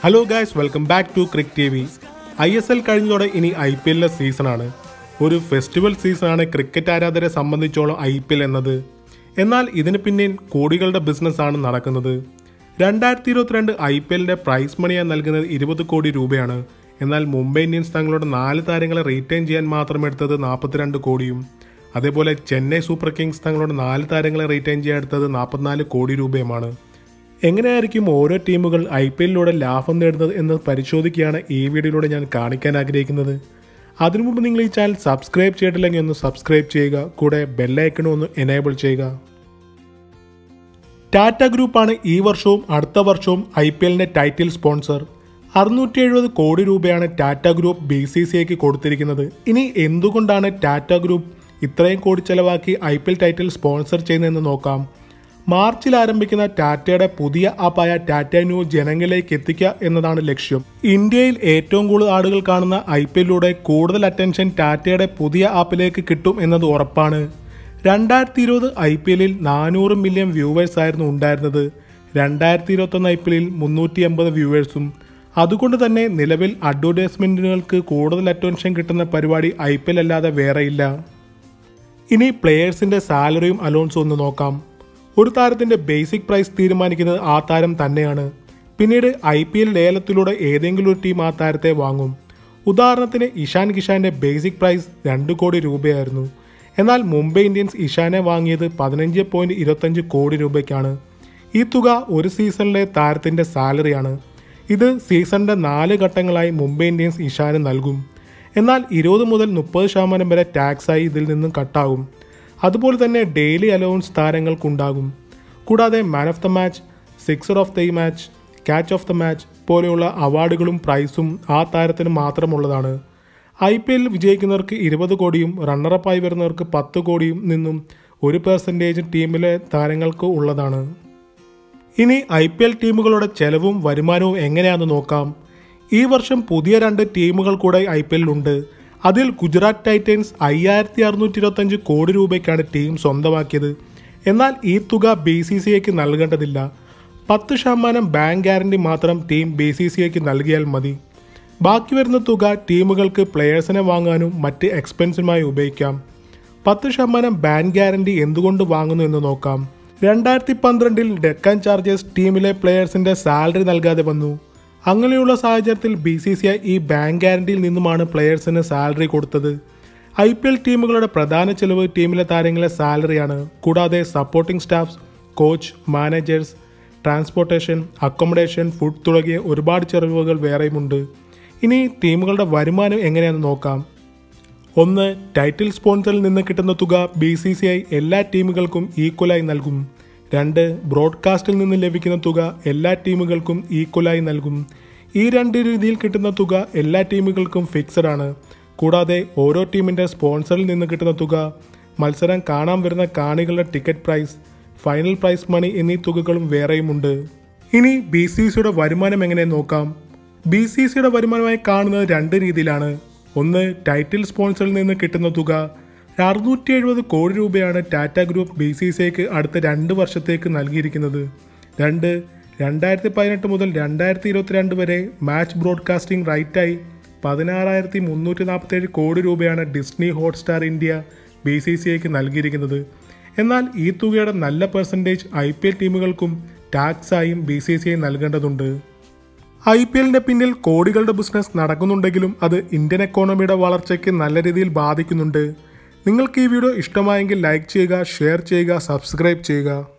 hello guys welcome back to crick T V I S L കഴിഞ്ഞതോടെ ഇനി I P എല്ലിലെ സീസണാണ് ഒരു festival സീസണാണ് ക്രിക്കറ്റ് ആരാധകരെ സംബന്ധിച്ചോളം ഐ പി എൽ എന്നത് എന്നാൽ ഇതിന് പിന്നിൽ കോടികളുടെ ബിസിനസ്സാണ് നടക്കുന്നത് രണ്ടായിരത്തി ഇരുപത്തിരണ്ട് ഐ പി എല്ലിൻ്റെ പ്രൈസ് മണിയായി നൽകുന്നത് ഇരുപത് കോടി രൂപയാണ് എന്നാൽ മുംബൈ ഇന്ത്യൻസ് തങ്ങളുടെ നാല് താരങ്ങളെ റീറ്റെയിൻ ചെയ്യാൻ മാത്രം എടുത്തത് നാൽപ്പത്തിരണ്ട് കോടിയും അതേപോലെ ചെന്നൈ സൂപ്പർ കിങ്സ് തങ്ങളുടെ നാല് താരങ്ങളെ റീറ്റെയിൻ ചെയ്യാൻ എടുത്തത് നാൽപ്പത്തിനാല് കോടി രൂപയുമാണ് എങ്ങനെയായിരിക്കും ഓരോ ടീമുകൾ ഐ പി എല്ലിലൂടെ ലാഭം നേടുന്നത് എന്ന് പരിശോധിക്കുകയാണ് ഈ വീഡിയോയിലൂടെ ഞാൻ കാണിക്കാൻ ആഗ്രഹിക്കുന്നത് അതിനു മുമ്പ് നിങ്ങൾ ഈ ചാനൽ സബ്സ്ക്രൈബ് ചെയ്തിട്ടില്ലെങ്കിൽ ഒന്ന് സബ്സ്ക്രൈബ് ചെയ്യുക കൂടെ ബെല്ലൈക്കണും ഒന്ന് എനേബിൾ ചെയ്യുക ടാറ്റ ഗ്രൂപ്പാണ് ഈ വർഷവും അടുത്ത വർഷവും ഐ പി എല്ലിന്റെ ടൈറ്റിൽ സ്പോൺസർ അറുന്നൂറ്റി എഴുപത് കോടി രൂപയാണ് Tata group B C C ഐക്ക് കൊടുത്തിരിക്കുന്നത് ഇനി എന്തുകൊണ്ടാണ് ടാറ്റ ഗ്രൂപ്പ് ഇത്രയും കോടി ചെലവാക്കി I P L title sponsor ചെയ്യുന്നതെന്ന് നോക്കാം മാർച്ചിൽ ആരംഭിക്കുന്ന ടാറ്റയുടെ പുതിയ ആപ്പായ ടാറ്റ ന്യൂ ജനങ്ങളിലേക്ക് എത്തിക്കുക എന്നതാണ് ലക്ഷ്യം ഇന്ത്യയിൽ ഏറ്റവും കൂടുതൽ ആളുകൾ കാണുന്ന ഐ പി എല്ലിലൂടെ കൂടുതൽ അറ്റൻഷൻ ടാറ്റയുടെ പുതിയ ആപ്പിലേക്ക് കിട്ടും എന്നത് ഉറപ്പാണ് രണ്ടായിരത്തി ഇരുപത് ഐ പി എല്ലിൽ നാനൂറ് മില്യൺ വ്യൂവേഴ്സ് ആയിരുന്നു ഉണ്ടായിരുന്നത് രണ്ടായിരത്തി ഇരുപത്തൊന്ന് ഐ പി എല്ലിൽ മുന്നൂറ്റി എൺപത് വ്യൂവേഴ്സും അതുകൊണ്ട് തന്നെ നിലവിൽ അഡ്വർടൈസ്മെന്റുകൾക്ക് കൂടുതൽ അറ്റൻഷൻ കിട്ടുന്ന പരിപാടി ഐ പി എൽ അല്ലാതെ വേറെയില്ല ഇനി പ്ലെയേഴ്സിന്റെ സാലറിയും അലോൺസും ഒന്ന് നോക്കാം ഒരു താരത്തിന്റെ ബേസിക് പ്രൈസ് തീരുമാനിക്കുന്നത് ആ താരം തന്നെയാണ് പിന്നീട് ഐ പി എൽ ലേലത്തിലൂടെ ഏതെങ്കിലും ഒരു ടീം ആ താരത്തെ വാങ്ങും ഉദാഹരണത്തിന് ഇഷാൻ കിഷാന്റെ ബേസിക് പ്രൈസ് രണ്ട് കോടി രൂപയായിരുന്നു എന്നാൽ മുംബൈ ഇന്ത്യൻസ് ഇഷാനെ വാങ്ങിയത് പതിനഞ്ച് പോയിന്റ് ഇരുപത്തഞ്ച് കോടി രൂപയ്ക്കാണ് ഈ തുക ഒരു സീസണിലെ താരത്തിന്റെ സാലറിയാണ് ഇത് സീസണിന്റെ നാല് ഘട്ടങ്ങളായി മുംബൈ ഇന്ത്യൻസ് ഇഷാന് നൽകും എന്നാൽ ഇരുപത് മുതൽ മുപ്പത് ശതമാനം വരെ ടാക്സായി ഇതിൽ നിന്നും കട്ടാകും അതുപോലെ തന്നെ ഡെയിലി അലവൻസ് താരങ്ങൾക്കുണ്ടാകും കൂടാതെ man of the match sixer of the match catch of the match പോലെയുള്ള അവാർഡുകളും പ്രൈസും ആ താരത്തിന് മാത്രമുള്ളതാണ് ഐ പി എല്ലിൽ വിജയിക്കുന്നവർക്ക് ഇരുപത് കോടിയും റണ്ണറപ്പായി വരുന്നവർക്ക് പത്ത് കോടിയും നിന്നും ഒരു പെർസെൻറ്റേജ് ടീമിലെ താരങ്ങൾക്ക് ഉള്ളതാണ് ഇനി ഐ പി എൽ ടീമുകളുടെ ചെലവും വരുമാനവും എങ്ങനെയാണെന്ന് നോക്കാം ഈ വർഷം പുതിയ രണ്ട് ടീമുകൾ കൂടെ ഐ പി എല്ലിലുണ്ട് അതിൽ ഗുജറാത്ത് ടൈറ്റൻസ് അയ്യായിരത്തി അറുന്നൂറ്റി ഇരുപത്തഞ്ച് കോടി രൂപയ്ക്കാണ് ടീം സ്വന്തമാക്കിയത് എന്നാൽ ഈ തുക ബി സി സി ഐക്ക് നൽകേണ്ടതില്ല പത്ത് ശതമാനം ബാങ്ക് ഗ്യാരണ്ടി മാത്രം ടീം ബി സി സി ഐക്ക് നൽകിയാൽ മതി ബാക്കി വരുന്ന തുക ടീമുകൾക്ക് പ്ലെയേഴ്സിനെ വാങ്ങാനും മറ്റ് എക്സ്പെൻസിനുമായി ഉപയോഗിക്കാം പത്ത് ശതമാനം ബാങ്ക് ഗ്യാരണ്ടി എന്തുകൊണ്ട് വാങ്ങുന്നു എന്ന് നോക്കാം രണ്ടായിരത്തി പന്ത്രണ്ടിൽ ഡെക്കാൻ ചാർജേഴ്സ് ടീമിലെ പ്ലെയേഴ്സിന്റെ സാലറി നൽകാതെ വന്നു അങ്ങനെയുള്ള സാഹചര്യത്തിൽ ബി സി സി ഐ ഈ ബാങ്ക് ഗ്യാരണ്ടിയിൽ നിന്നുമാണ് പ്ലെയേഴ്സിന് സാലറി കൊടുത്തത് ഐ പി എൽ ടീമുകളുടെ പ്രധാന ചെലവ് ടീമിലെ താരങ്ങളെ സാലറിയാണ് കൂടാതെ supporting staffs coach managers transportation accommodation food തുടങ്ങിയ ഒരുപാട് ചെലവുകൾ വേറെയുമുണ്ട് ഇനി ടീമുകളുടെ വരുമാനം എങ്ങനെയാണെന്ന് നോക്കാം ഒന്ന് ടൈറ്റിൽ സ്പോൺസറിൽ നിന്ന് കിട്ടുന്ന തുക ബി സി സി ഐ എല്ലാ ടീമുകൾക്കും ഈക്വലായി നൽകും രണ്ട് ബ്രോഡ്കാസ്റ്റിൽ നിന്ന് ലഭിക്കുന്ന തുക എല്ലാ ടീമുകൾക്കും ഈക്വലായി നൽകും ഈ രണ്ട് രീതിയിൽ കിട്ടുന്ന തുക എല്ലാ ടീമുകൾക്കും ഫിക്സഡ് ആണ് കൂടാതെ ഓരോ ടീമിൻ്റെ സ്പോൺസറിൽ നിന്ന് കിട്ടുന്ന തുക മത്സരം കാണാൻ വരുന്ന കാണികളുടെ ticket price final prize money എന്നീ തുകകളും വേറെയുമുണ്ട് ഇനി ബി സി സിയുടെ വരുമാനം എങ്ങനെ നോക്കാം ബി സി സിയുടെ വരുമാനമായി കാണുന്നത് രണ്ട് രീതിയിലാണ് ഒന്ന് ടൈറ്റിൽ സ്പോൺസറിൽ നിന്ന് കിട്ടുന്ന തുക അറുന്നൂറ്റി എഴുപത് കോടി രൂപയാണ് ടാറ്റ ഗ്രൂപ്പ് ബി സി സിക്ക് അടുത്ത രണ്ട് വർഷത്തേക്ക് നൽകിയിരിക്കുന്നത് രണ്ട് രണ്ടായിരത്തി പതിനെട്ട് മുതൽ രണ്ടായിരത്തി ഇരുപത്തിരണ്ട് വരെ മാച്ച് ബ്രോഡ്കാസ്റ്റിംഗ് റൈറ്റായി പതിനാറായിരത്തി മുന്നൂറ്റി നാൽപ്പത്തേഴ് കോടി രൂപയാണ് Disney Hotstar India B C C ഐക്ക് നൽകിയിരിക്കുന്നത് എന്നാൽ ഈ തുകയുടെ നല്ല പെർസെൻറ്റേജ് ഐ പി എൽ ടീമുകൾക്കും ടാക്സായും ബി സി സി ഐ നൽകേണ്ടതുണ്ട് ഐ പി എല്ലിന്റെ പിന്നിൽ കോടികളുടെ ബിസിനസ് നടക്കുന്നുണ്ടെങ്കിലും അത് ഇന്ത്യൻ എക്കോണമിയുടെ വളർച്ചയ്ക്ക് നല്ല രീതിയിൽ ബാധിക്കുന്നുണ്ട് നിങ്ങൾക്ക് ഈ വീഡിയോ ഇഷ്ടമായെങ്കിൽ ലൈക്ക് ചെയ്യുക ഷെയർ ചെയ്യുക സബ്സ്ക്രൈബ് ചെയ്യുക